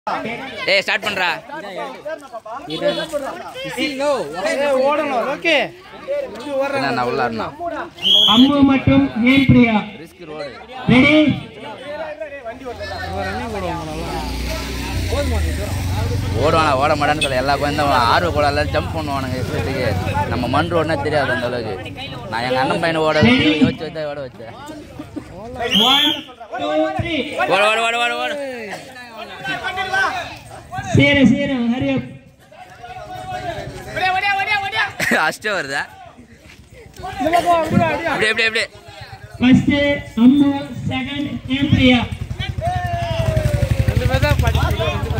டேய் ஸ்டார்ட் பண்றா ஓடணும் ஓகே என்ன நான் உள்ள ஆடணும் அம்மு மற்றும் ஏன் பிரியா ரிஸ்க் ரோடு ரெடி ஓடுவானா ஓட மாட்டான்னு சொல்ல எல்லா குழந்தையும் ஆர்வ கூட எல்லாம் ஜம்ப் பண்ணுவானுங்க இஷ்டத்துக்கு நம்ம மண் ரோடுனா தெரியாது அந்த அளவுக்கு நான் எங்க அண்ணன் பையனை ஓட வச்சு யோசிச்சு வச்சா ஓட வச்சேன் ஒன் டூ த்ரீ ஓட ஓட ஓட ஓட ஓட சீர சீர ஹரி அப் அஷ்டம் வருதா அப்படி எப்படி எப்படி ஃபர்ஸ்ட் அம்மு செகண்ட் ஏன் பிரியா ரெண்டு பேர் தான் படிச்சு